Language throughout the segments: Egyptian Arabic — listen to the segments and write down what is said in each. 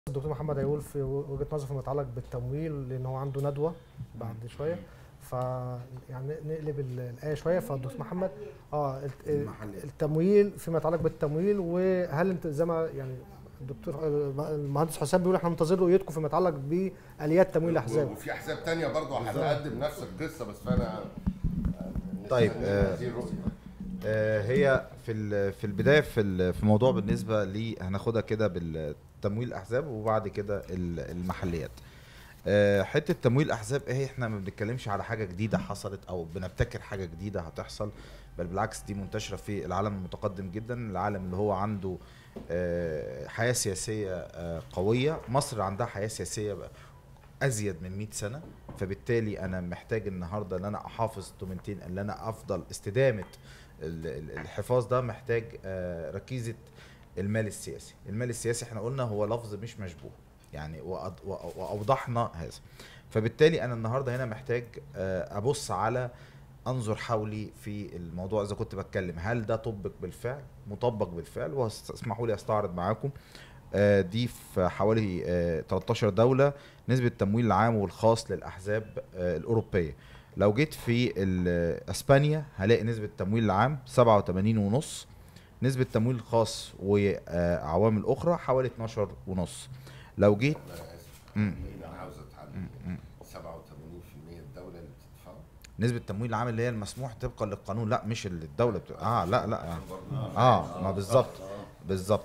الدكتور محمد هيقول في وجهه نظره فيما يتعلق بالتمويل لان هو عنده ندوه بعد شويه ف يعني نقلب ال- الايه شويه فالدكتور محمد اه الت- المحلية. التمويل فيما يتعلق بالتمويل وهل انت زي ما يعني الدكتور المهندس حسام بيقول احنا منتظر رؤيتكم فيما يتعلق باليات تمويل الاحزاب وفي احزاب تانية برضه هتقدم نفس القصه بس فانا طيب، نستنى آه، هذه الرؤية. آه، هي في ال- في البدايه في ال- في موضوع بالنسبه لي هناخدها كده بالتمويل الاحزاب وبعد كده ال- المحليات آه، حته تمويل الاحزاب ايه احنا ما بنتكلمش على حاجه جديده حصلت او بنبتكر حاجه جديده هتحصل بل بالعكس دي منتشره في العالم المتقدم جدا العالم اللي هو عنده آه، حياه سياسيه آه، قويه مصر عندها حياه سياسيه بقى ازيد من 100 سنه فبالتالي انا محتاج النهارده ان انا احافظ تومنتين ان انا افضل استدامه ال- ال- الحفاظ ده محتاج آه، ركيزه المال السياسي المال السياسي احنا قلنا هو لفظ مش مشبوه يعني وأض- وأ- واوضحنا هذا فبالتالي انا النهارده هنا محتاج آه، ابص على انظر حولي في الموضوع اذا كنت بتكلم هل ده طبق بالفعل مطبق بالفعل واسمحوا لي استعرض معاكم آه، دي في حوالي آه، 13 دولة نسبة التمويل العام والخاص للأحزاب آه، الأوروبية لو جيت في ال- اسبانيا هلاقي نسبة التمويل العام 87 ونص نسبة التمويل الخاص وعوامل أخرى حوالي 12 ونص لو جيت انا اسف مم. انا عاوز اتعلم 87% الدوله اللي بتدفعه نسبة التمويل العام اللي هي المسموح طبقا للقانون لا مش اللي الدولة بت... اه لا لا آه. اه ما بالظبط بالظبط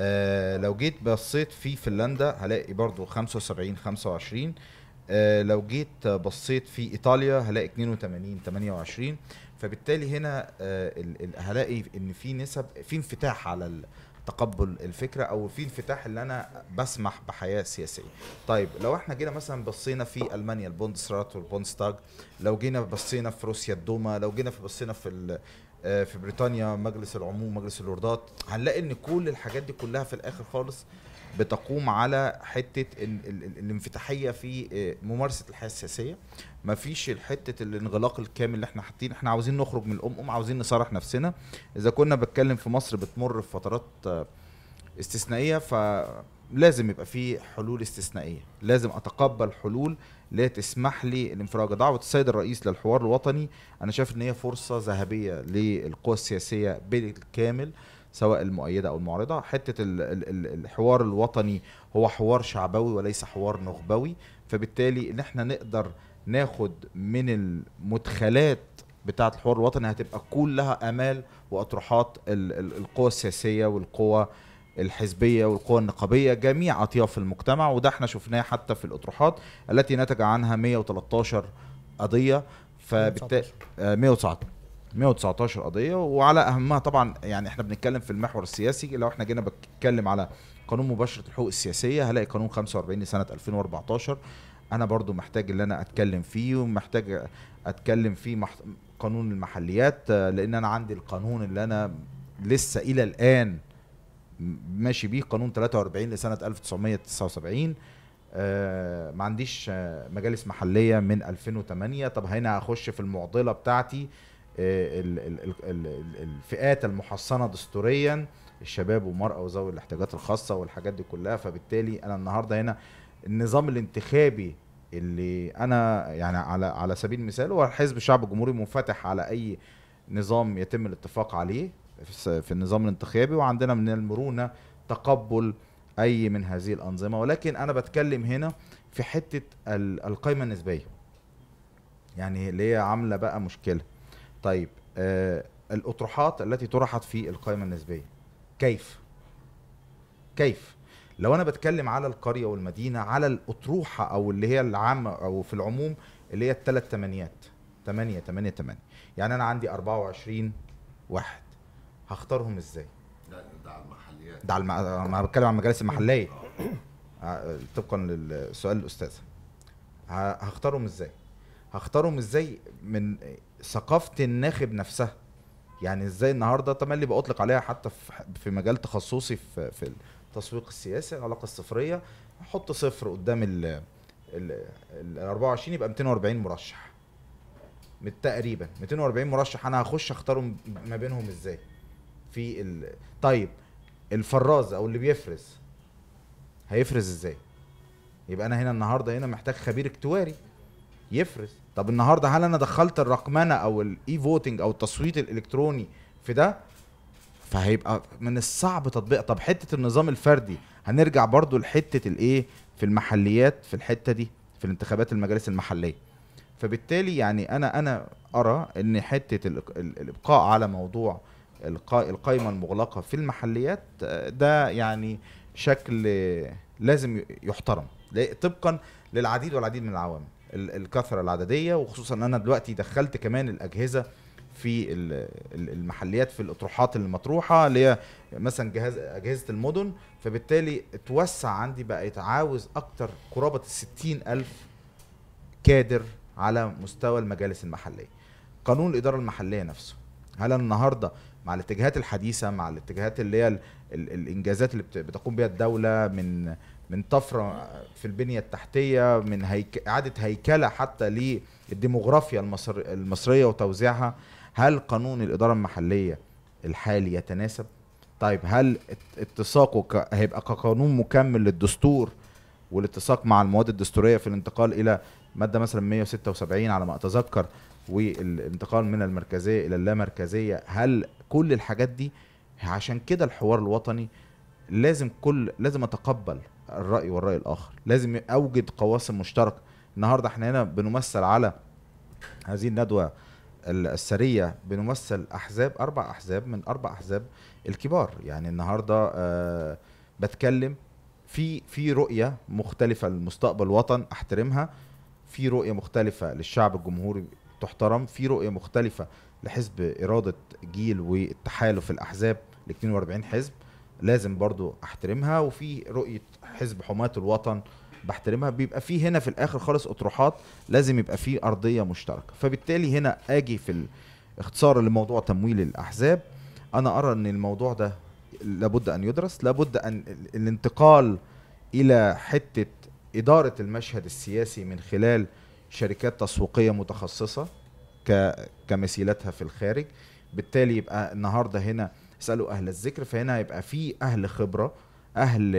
آه لو جيت بصيت في فنلندا هلاقي برضو 75 25 آه لو جيت بصيت في ايطاليا هلاقي 82 28 فبالتالي هنا آه ال- ال- هلاقي ان في نسب في انفتاح على ال- تقبل الفكره او في انفتاح اللي انا بسمح بحياه سياسيه. طيب لو احنا جينا مثلا بصينا في المانيا البوندسرات والبوندستاج لو جينا بصينا في روسيا الدوما لو جينا في بصينا في ال- آه، في بريطانيا مجلس العموم مجلس اللوردات هنلاقي ان كل الحاجات دي كلها في الاخر خالص بتقوم على حته ال ال ال الانفتاحيه في آه، ممارسه الحياه السياسيه مفيش حته الانغلاق الكامل اللي احنا حاطين احنا عاوزين نخرج من الام عاوزين نصارح نفسنا اذا كنا بتكلم في مصر بتمر في فترات آه، استثنائيه فلازم يبقى في حلول استثنائيه لازم اتقبل حلول لا تسمح لي الانفراج دعوه السيد الرئيس للحوار الوطني انا شايف ان هي فرصه ذهبيه للقوى السياسيه بالكامل سواء المؤيده او المعارضه حته ال- ال- ال- الحوار الوطني هو حوار شعبوي وليس حوار نخبوي فبالتالي ان احنا نقدر ناخد من المدخلات بتاعه الحوار الوطني هتبقى كلها امال واطروحات ال- ال- القوى السياسيه والقوى الحزبيه والقوى النقابيه جميع اطياف المجتمع وده احنا شفناه حتى في الاطروحات التي نتج عنها 113 قضيه فبالتالي 119 119 قضيه وعلى اهمها طبعا يعني احنا بنتكلم في المحور السياسي لو احنا جينا بنتكلم على قانون مباشره الحقوق السياسيه هلاقي قانون 45 لسنه 2014 انا برضو محتاج ان انا اتكلم فيه ومحتاج اتكلم فيه مح... قانون المحليات آه، لان انا عندي القانون اللي انا لسه الى الان م- ماشي بيه قانون 43 لسنه 1979 آه ما عنديش آه مجالس محليه من 2008 طب هنا هخش في المعضله بتاعتي آه ال- ال- ال- ال- ال- الفئات المحصنه دستوريا الشباب والمراه وذوي الاحتياجات الخاصه والحاجات دي كلها فبالتالي انا النهارده هنا النظام الانتخابي اللي انا يعني على على سبيل المثال هو حزب الشعب الجمهوري منفتح على اي نظام يتم الاتفاق عليه في الس- في النظام الانتخابي وعندنا من المرونه تقبل اي من هذه الانظمه ولكن انا بتكلم هنا في حته ال- القائمه النسبيه يعني اللي هي عامله بقى مشكله طيب آه الاطروحات التي طرحت في القائمه النسبيه كيف كيف لو انا بتكلم على القريه والمدينه على الاطروحه او اللي هي العامه او في العموم اللي هي الثلاث تمانيات 8 8 8 يعني انا عندي 24 واحد هختارهم ازاي ده ده على المحليات ده على الم... ما بتكلم عن المجالس المحليه آه، طبقا للسؤال الاستاذ ه- هختارهم ازاي هختارهم ازاي من ثقافه الناخب نفسها يعني ازاي النهارده تملي بأطلق عليها حتى في في مجال تخصصي في في التسويق السياسي العلاقه الصفريه احط صفر قدام ال ال ال 24 يبقى 240 مرشح من تقريبا 240 مرشح انا هخش اختارهم ما بينهم ازاي في ال... طيب الفراز او اللي بيفرز هيفرز ازاي يبقى انا هنا النهارده هنا محتاج خبير اكتواري يفرز طب النهارده هل انا دخلت الرقمنه او الاي فوتنج او التصويت الالكتروني في ده فهيبقى من الصعب تطبيق طب حته النظام الفردي هنرجع برضو لحته الايه في المحليات في الحته دي في الانتخابات المجالس المحليه فبالتالي يعني انا انا ارى ان حته ال- ال- الابقاء على موضوع القا- القائمه المغلقه في المحليات آه، ده يعني شكل آه، لازم ي- يحترم لا- طبقا للعديد والعديد من العوامل ال- الكثره العدديه وخصوصا ان انا دلوقتي دخلت كمان الاجهزه في ال- ال- المحليات في الاطروحات المطروحه اللي هي مثلا جهاز اجهزه المدن فبالتالي اتوسع عندي بقى يتعاوز اكتر قرابه الستين الف كادر على مستوى المجالس المحليه قانون الاداره المحليه نفسه هل أنا النهارده مع الاتجاهات الحديثه مع الاتجاهات اللي هي ال ال الانجازات اللي بت- بتقوم بها الدوله من من طفره في البنيه التحتيه من هيك اعاده هيكله حتى للديموغرافيا المصر المصريه وتوزيعها هل قانون الاداره المحليه الحالي يتناسب طيب هل ات- اتساقه ك- هيبقى كقانون مكمل للدستور والاتساق مع المواد الدستوريه في الانتقال الى ماده مثلا 176 على ما اتذكر والانتقال من المركزيه الى اللامركزيه هل كل الحاجات دي عشان كده الحوار الوطني لازم كل لازم اتقبل الراي والراي الاخر لازم اوجد قواسم مشتركه النهارده احنا هنا بنمثل على هذه الندوه ال- السريه بنمثل احزاب اربع احزاب من اربع احزاب الكبار يعني النهارده آه بتكلم في في رؤيه مختلفه لمستقبل الوطن احترمها في رؤيه مختلفه للشعب الجمهوري تحترم في رؤيه مختلفه لحزب اراده جيل والتحالف الاحزاب ال 42 حزب لازم برضو احترمها وفي رؤيه حزب حماة الوطن بحترمها بيبقى في هنا في الاخر خالص اطروحات لازم يبقى في ارضيه مشتركه فبالتالي هنا اجي في الاختصار لموضوع تمويل الاحزاب انا ارى ان الموضوع ده لابد ان يدرس لابد ان ال- الانتقال الى حته اداره المشهد السياسي من خلال شركات تسويقيه متخصصه ك كمثيلتها في الخارج بالتالي يبقى النهارده هنا اسالوا اهل الذكر فهنا يبقى في اهل خبره اهل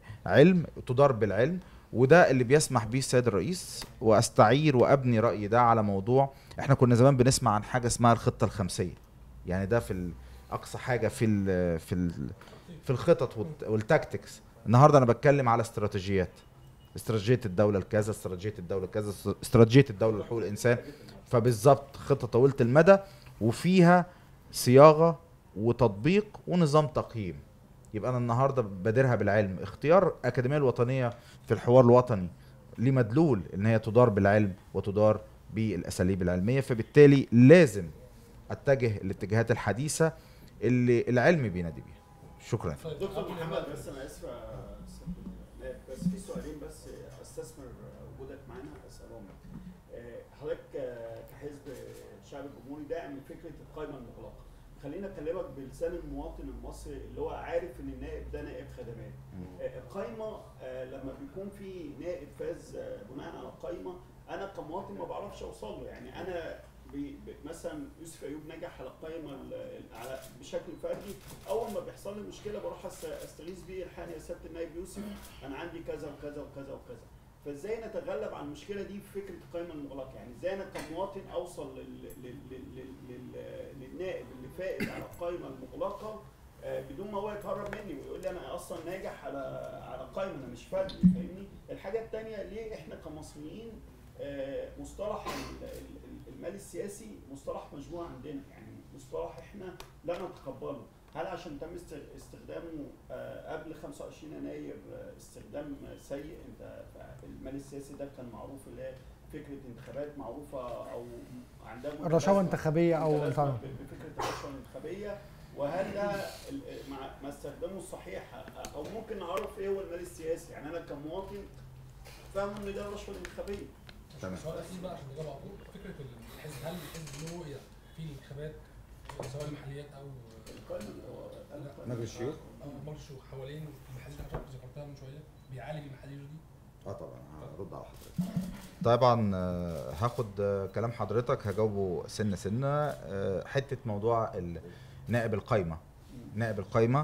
علم تدار بالعلم وده اللي بيسمح بيه السيد الرئيس واستعير وابني رايي ده على موضوع احنا كنا زمان بنسمع عن حاجه اسمها الخطه الخمسيه يعني ده في ال- اقصى حاجه في ال في ال في الخطط والت- والتاكتكس النهارده انا بتكلم على استراتيجيات استراتيجيه الدوله لكذا استراتيجيه الدوله لكذا استراتيجيه الدوله لحقوق الانسان فبالظبط خطه طويله المدى وفيها صياغه وتطبيق ونظام تقييم يبقى انا النهارده بادرها بالعلم اختيار الاكاديميه الوطنيه في الحوار الوطني لمدلول ان هي تدار بالعلم وتدار بالاساليب العلميه فبالتالي لازم اتجه الاتجاهات الحديثه اللي العلم بينادي بيها شكرا دكتور محمد بس انا اسف يا أستاذ نائب، بس في سؤالين بس استثمر وجودك معانا اسالهم آه، حضرتك آه، كحزب الشعب الجمهوري داعم لفكره القائمه المغلقه خلينا اكلمك بلسان المواطن المصري اللي هو عارف ان النائب ده نائب خدمات آه، القايمه آه، لما بيكون في نائب فاز آه، بناء على القايمه انا كمواطن ما بعرفش اوصل له يعني انا بي ب- مثلا يوسف ايوب نجح على القايمه ال- ال- على بشكل فردي اول ما بيحصل لي مشكله بروح أست- استغيث بيه الحقني يا سياده النائب يوسف انا عندي كذا وكذا وكذا وكذا فازاي نتغلب على المشكله دي في فكره القائمه المغلقه يعني ازاي انا كمواطن اوصل لل... لل... لل... لل... للنائب اللي فائز على القائمه المغلقه آه، بدون ما هو يتهرب مني ويقول لي انا اصلا ناجح على على قائمه انا مش فردي فاهمني الحاجه الثانيه ليه احنا كمصريين آه، مصطلح ال- ال- ال- المال السياسي مصطلح مشبوه عندنا يعني مصطلح احنا لا نتقبله هل عشان تم است- استخدامه آه، قبل 25 يناير آه، استخدام سيء انت المال السياسي ده كان معروف اللي هي فكره انتخابات معروفه او عندها الرشاوى متلازمة- انتخابيه او متلازمة الفعل. ب- بفكره الرشوه الانتخابيه وهل ده ال- مع ما استخدامه الصحيح او ممكن نعرف ايه هو المال السياسي يعني انا كمواطن فاهم ان ده الرشوه الانتخابيه تمام. السؤال الاخير بقى عشان نجاوب على طول فكره الحزب هل الحزب له رؤيه في الانتخابات سواء المحليات او القائمه هو- لا. مجلس الشيوخ او مجلس الشيوخ حوالين المحليات اللي حضرتك ذكرتها من شويه بيعالج المحليات دي اه طبعا هرد على حضرتك طبعا آه، هاخد آه، كلام حضرتك هجاوبه سنه سنه آه، حته موضوع ال- نائب القايمه نائب القايمه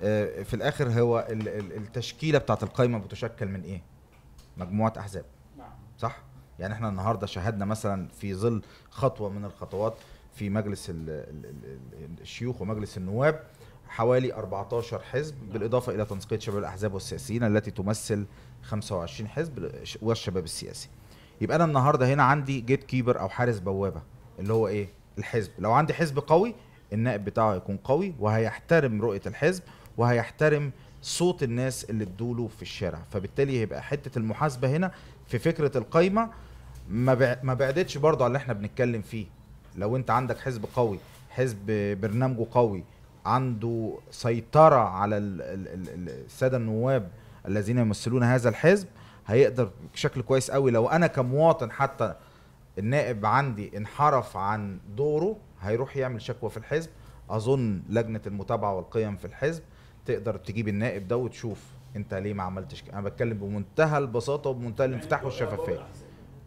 آه، في الاخر هو ال- ال- التشكيله بتاعت القايمه بتشكل من ايه مجموعه احزاب نعم صح يعني احنا النهارده شاهدنا مثلا في ظل خطوه من الخطوات في مجلس ال- ال- ال- الشيوخ ومجلس النواب حوالي 14 حزب بالاضافه الى تنسيقيه شباب الاحزاب والسياسيين التي تمثل 25 حزب والشباب السياسي يبقى انا النهارده هنا عندي جيت كيبر او حارس بوابه اللي هو ايه الحزب لو عندي حزب قوي النائب بتاعه هيكون قوي وهيحترم رؤيه الحزب وهيحترم صوت الناس اللي ادوله في الشارع فبالتالي هيبقى حته المحاسبه هنا في فكره القايمه ما بع- ما بعدتش برضه على اللي احنا بنتكلم فيه لو انت عندك حزب قوي حزب برنامجه قوي عنده سيطره على ال- ال- ال- ال- الساده النواب الذين يمثلون هذا الحزب هيقدر بشكل كويس قوي لو انا كمواطن حتى النائب عندي انحرف عن دوره هيروح يعمل شكوى في الحزب اظن لجنه المتابعه والقيم في الحزب تقدر تجيب النائب ده وتشوف انت ليه ما عملتش كده انا بتكلم بمنتهى البساطه وبمنتهى الانفتاح يعني والشفافيه بعض الأحزاب